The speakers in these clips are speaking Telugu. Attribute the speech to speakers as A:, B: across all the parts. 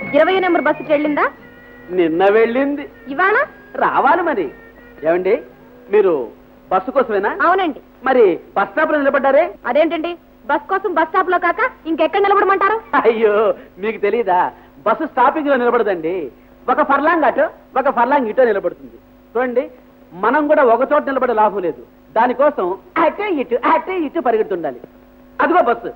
A: ఇరవై నెంబర్ బస్సుకి వెళ్ళిందా
B: నిన్న వెళ్ళింది
A: ఇవాళ
B: రావాలి మరి ఏమండి మీరు బస్సు కోసమేనా
A: అవునండి
B: మరి బస్ స్టాప్ లో నిలబడ్డారే
A: అదేంటండి బస్ కోసం బస్ స్టాప్ లో కాక ఇంకెక్కడ నిలబడమంటారు
B: అయ్యో మీకు తెలియదా బస్సు స్టాపింగ్ లో నిలబడదండి ఒక ఫర్లాంగ్ అటు ఒక ఫర్లాంగ్ ఇటో నిలబడుతుంది చూడండి మనం కూడా ఒక చోట నిలబడే లాభం లేదు దానికోసం అటే ఇటు అటే ఇటు పరిగెడుతుండాలి అదిగో బస్సు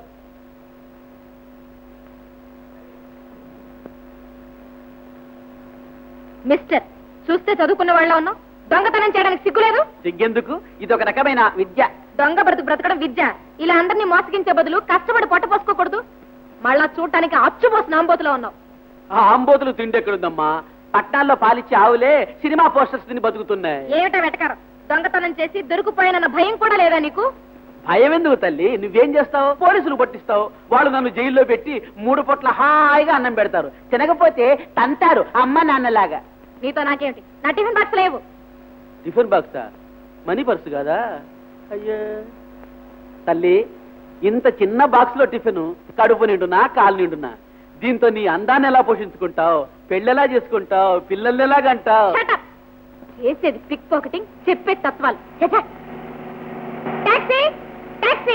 A: మిస్టర్ చూస్తే చదువుకున్న వాళ్ళ ఉన్నావు దొంగతనం చేయడానికి సిగ్గులేదు
B: సిగ్గెందుకు ఇది ఒక రకమైన విద్య
A: దొంగ బ్రతుకు బ్రతకడం విద్య ఇలా అందరినీ మోసగించే బదులు కష్టపడి పొట్ట పోసుకోకూడదు మళ్ళా చూడటానికి అచ్చుపోసిన ఆంబోతులో ఉన్నావు
B: ఆ ఆంబోతులు తిండి ఎక్కడుందమ్మా పట్నాల్లో పాలిచ్చే ఆవులే సినిమా పోస్టర్స్ తిని బతుకుతున్నాయి
A: ఏమిటా వెటకారం దొంగతనం చేసి దొరికిపోయినన్న భయం కూడా లేదా నీకు
B: భయం ఎందుకు తల్లి నువ్వేం చేస్తావు పోలీసులు పట్టిస్తావు వాళ్ళు నన్ను జైల్లో పెట్టి మూడు పొట్ల హాయిగా అన్నం పెడతారు తినకపోతే తంతారు అమ్మ నాన్నలాగా
A: నీతో నాకేమిటి నా టిఫిన్ బాక్స్ లేవు
B: టిఫిన్ బాక్సా మనీ పర్సు కాదా అయ్యా తల్లి ఇంత చిన్న బాక్స్ లో టిఫిన్ కడుపు నిండునా కాలు నిండునా దీంతో నీ అందాన్ని ఎలా పోషించుకుంటావు పెళ్ళెలా చేసుకుంటావు పిల్లల్ని ఎలా కంటావు
A: Shut up. చేసేది పిక్ పాకెటింగ్ చెప్పే తత్వాలు టాక్సీ టాక్సీ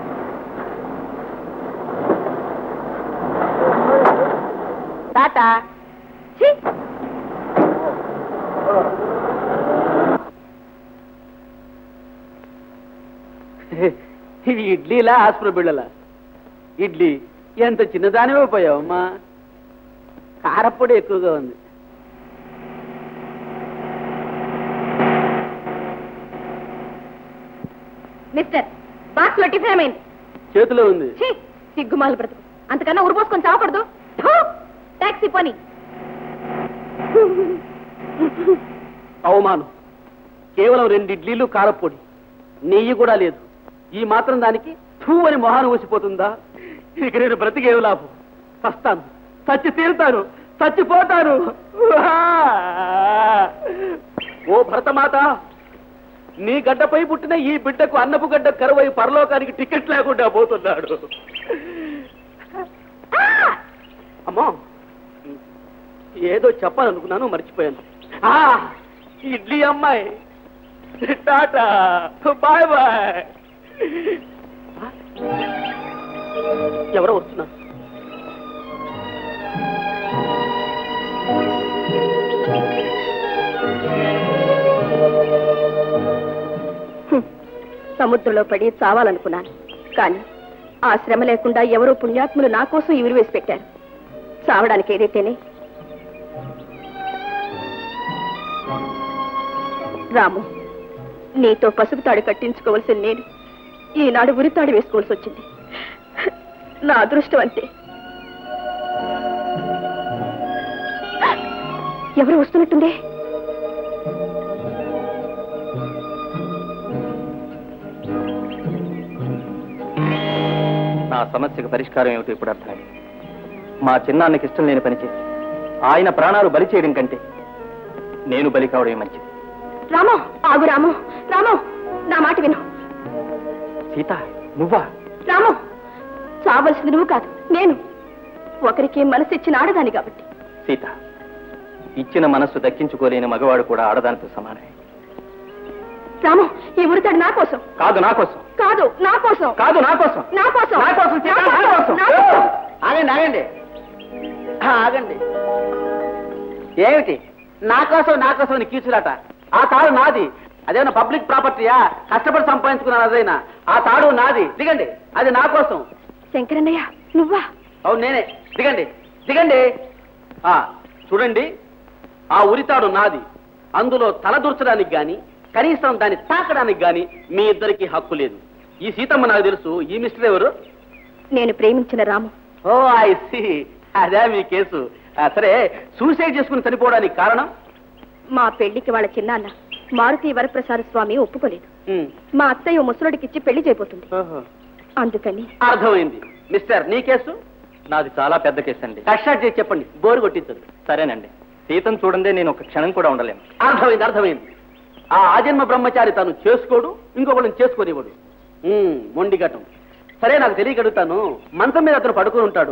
B: టాటా ఇది ఇడ్లీలా హాస్పిటల్ బిళ్ళలా ఇడ్లీ ఎంత చిన్నదానివే పోయావమ్మా కారప్పొడి ఎక్కువగా ఉంది
A: మిస్టర్ బాక్స్ లో టిఫిన్ ఏమైంది
B: చేతిలో ఉంది
A: ఛీ, సిగ్గుమాల బ్రతుకు అంతకన్నా ఉరిపోసుకొని చావకూడదు థూ, టాక్సీ పని
B: అవమానం కేవలం రెండు ఇడ్లీలు కారప్పొడి నెయ్యి కూడా లేదు ఈ మాత్రం దానికి థూ అని మొహాన్ని ఊసిపోతుందా ఇక నేను బ్రతికేం లాభం చస్తాను చచ్చి తీరుతాను చచ్చిపోతాను ఓ భరతమాత నీ గడ్డపై పుట్టిన ఈ బిడ్డకు అన్నపు గడ్డ కరువై పరలోకానికి టికెట్ లేకుండా పోతున్నాడు అమ్మా ఏదో చెప్పాలనుకున్నాను మర్చిపోయాను ఆ ఇడ్లీ అమ్మాయి టాటా బాయ్ బాయ్ ఎవరో వస్తున్నారు
A: సముద్రంలో పడి చావాలనుకున్నాను కానీ ఆ శ్రమ లేకుండా ఎవరో పుణ్యాత్ములు నా కోసం ఇవిరి వేసి పెట్టారు చావడానికి ఏదైతేనే రాము నీతో పసుపు తాడు కట్టించుకోవలసిన నేను ఈనాడు ఉరితాడు వేసుకోవాల్సి వచ్చింది నా అదృష్టం అంతే ఎవరు వస్తున్నట్టుందే
C: నా సమస్యకు పరిష్కారం ఏమిటో ఇప్పుడు అర్థమైంది మా చిన్నాన్నకి ఇష్టం లేని పని చేసి ఆయన ప్రాణాలు బలి చేయడం కంటే నేను బలి కావడమే మంచిది
A: రాము ఆగు రాము రాము నా మాట విను
C: సీత నువ్వా
A: రాము చావలసింది నువ్వు కాదు నేను ఒకరికి మనసు ఇచ్చిన ఆడదాని కాబట్టి
C: సీత ఇచ్చిన మనస్సు దక్కించుకోలేని మగవాడు కూడా ఆడదానితో సమానమే
A: రాము ఈ ఉరితాడు నా కోసం
C: కాదు నా కోసం
A: కాదు నా కోసం
C: కాదు నా కోసం
A: నా కోసం
B: నా కోసం సీత,
A: నా
B: నా కోసం.
A: నా కోసం.
B: ఆగండి ఆగండి ఆ, ఆగండి ఏమిటి నా కోసం నా కోసం అని కీచులాట ఆ తాడు నాది అదేమన్నా పబ్లిక్ ప్రాపర్టీయా కష్టపడి సంపాదించుకున్నాను అదైనా ఆ తాడు నాది దిగండి అది నా కోసం
A: శంకరన్నయ్య నువ్వా
B: అవును నేనే దిగండి దిగండి ఆ చూడండి ఆ ఉరితాడు నాది అందులో తల దూర్చడానికి గాని కనీసం దాన్ని తాకడానికి గాని మీ ఇద్దరికి హక్కు లేదు ఈ సీతమ్మ నాకు తెలుసు ఈ మిస్టర్ ఎవరు
A: నేను ప్రేమించిన రాము
B: ఓ ఐ సి అదే మీ కేసు ఆ, సరే సూసైడ్ చేసుకుని చనిపోవడానికి కారణం
A: మా పెళ్లికి వాళ్ళ చిన్నాన్న మారుతి వరప్రసాద స్వామి ఒప్పుకోలేదు
B: ఉమ్,
A: మా అత్తయ్య ముసలుడికిచ్చి పెళ్లి చేయబోతుంది
B: ఓహో.
A: అందుకని
B: అర్థమైంది మిస్టర్ నీ కేసు
C: నాది చాలా పెద్ద కేసు అండి
B: కష్టాట్ చేసి చెప్పండి బోరు కొట్టించదు
C: సరేనండి సీతను చూడందే నేను ఒక క్షణం కూడా ఉండలేను
B: అర్థమైంది అర్థమైంది ఆ ఆజన్మ బ్రహ్మచారి తను చేసుకోడు ఇంకొకళ్ళని చేసుకోనివ్వడు ఉమ్, మొండి ఘటం సరే నాకు తెలియగలుగుతాను మంచం మీద అతను పడుకుని ఉంటాడు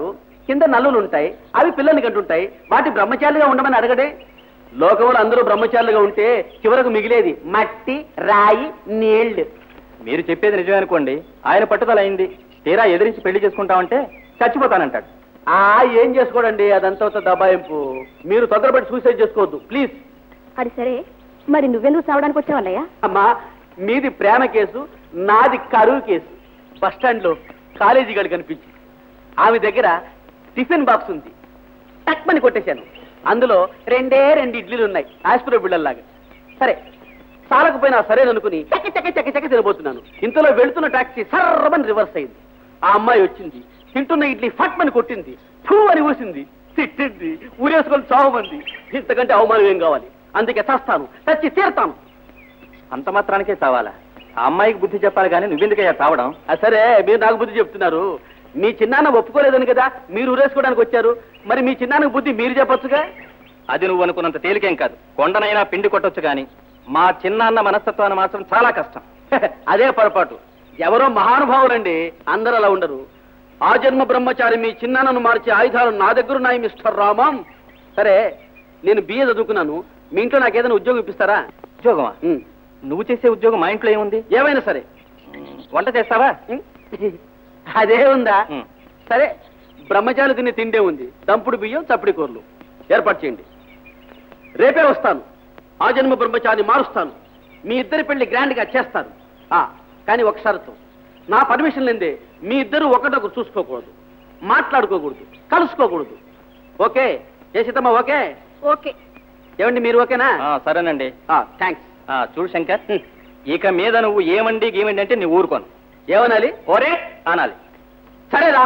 B: కింద నల్లులు ఉంటాయి అవి పిల్లల్ని కంటుంటాయి వాటి బ్రహ్మచారిగా ఉండమని అడగడే లోకంలో అందరూ బ్రహ్మచారులుగా ఉంటే చివరకు మిగిలేది మట్టి రాయి నీళ్లు
C: మీరు చెప్పేది నిజమే అనుకోండి ఆయన పట్టుదల అయింది తీరా ఎదిరించి పెళ్లి చేసుకుంటామంటే చచ్చిపోతానంటాడు
B: ఆ ఏం చేసుకోడండి అదంతా ఒక దబాయింపు మీరు తొందరపడి సూసైడ్ చేసుకోవద్దు ప్లీజ్
A: అది సరే మరి నువ్వెందుకు చావడానికి వచ్చావన్నయ్య
B: అమ్మా మీది ప్రేమ కేసు నాది కరువు కేసు బస్ స్టాండ్ లో కాలేజీ గడి కనిపించి ఆమె దగ్గర టిఫిన్ బాక్స్ ఉంది టక్మని కొట్టేశాను అందులో రెండే రెండు ఇడ్లీలు ఉన్నాయి ఆస్పిరో బిళ్ళల్లాగా సరే చాలకపోయినా సరేననుకుని చక్క చక్క చక్క చక్క తినబోతున్నాను ఇంతలో వెళుతున్న టాక్సీ సర్రమని రివర్స్ అయింది ఆ అమ్మాయి వచ్చింది తింటున్న ఇడ్లీ ఫట్మని కొట్టింది ఫూ అని ఊసింది తిట్టింది ఊరేసుకొని చావమంది ఇంతకంటే అవమానం ఏం కావాలి అందుకే చస్తాను చచ్చి తీరతాను
C: అంత మాత్రానికే చావాలా ఆ అమ్మాయికి బుద్ధి చెప్పాలి కానీ నువ్వెందుకయ్యా చావడం
B: ఆ సరే మీరు నాకు బుద్ధి చెప్తున్నారు మీ చిన్నాన్న ఒప్పుకోలేదని కదా మీరు ఊరేసుకోవడానికి వచ్చారు మరి మీ చిన్నాన్నకు బుద్ధి మీరు చెప్పొచ్చుగా
C: అది నువ్వు అనుకున్నంత తేలికేం కాదు కొండనైనా పిండి కొట్టొచ్చు కానీ మా చిన్నాన్న మనస్తత్వాన్ని మాత్రం చాలా కష్టం
B: అదే పొరపాటు ఎవరో మహానుభావులండి అందరూ అలా ఉండరు ఆ జన్మ బ్రహ్మచారి మీ చిన్నాన్నను మార్చే ఆయుధాలు నా దగ్గర ఉన్నాయి మిస్టర్ రామం సరే నేను బిఏ చదువుకున్నాను మీ ఇంట్లో నాకు ఏదైనా ఉద్యోగం ఇప్పిస్తారా
C: ఉద్యోగమా
B: ఉమ్,
C: నువ్వు చేసే ఉద్యోగం మా ఇంట్లో ఏముంది
B: ఏమైనా సరే
C: వంట చేస్తావా
B: ఉమ్, అదే ఉందా
C: ఉమ్.
B: సరే బ్రహ్మచారి తినే తిండే ఉంది దంపుడు బియ్యం చప్పుడి కూరలు ఏర్పాటు చేయండి రేపే వస్తాను ఆ జన్మ బ్రహ్మచారిని మారుస్తాను మీ ఇద్దరి పెళ్లి గ్రాండ్ గా చేస్తాను ఆ, కానీ ఒక షరతు నా పర్మిషన్ లేదే మీ ఇద్దరు ఒకటొకరు చూసుకోకూడదు మాట్లాడుకోకూడదు కలుసుకోకూడదు ఓకే చేసిద్దమ్మా ఓకే
A: ఓకే
B: ఏమండి మీరు ఓకేనా
C: ఆ, సరేనండి
B: థ్యాంక్స్
C: ఆ, చూడు శంకర్ ఇక మీద నువ్వు ఏమండి గేమండి అంటే నువ్వు ఊరుకోను
B: ఏమనాలి
C: ఓరే అనాలి
B: సరేరా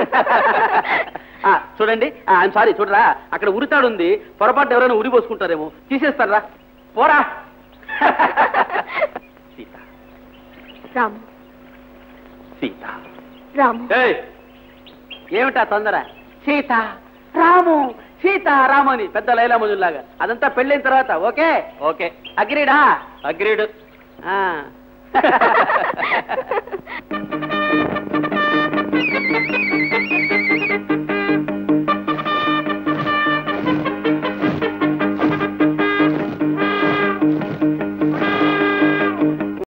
B: ఆ, చూడండి ఐఎమ్ సారీ చూడరా అక్కడ ఉరితాడు ఉంది పొరపాటు ఎవరైనా ఉరి పోసుకుంటారేమో తీసేస్తారా పోరా
C: సీత
A: రాము
C: సీత
A: రాము
B: ఏయ్, ఏమిటా తొందర సీత రాము సీత రాము అని పెద్ద లైలా లాగా అదంతా పెళ్ళైన తర్వాత ఓకే
C: ఓకే
B: అగ్రీడా
C: అగ్రీడ్
B: ఆ.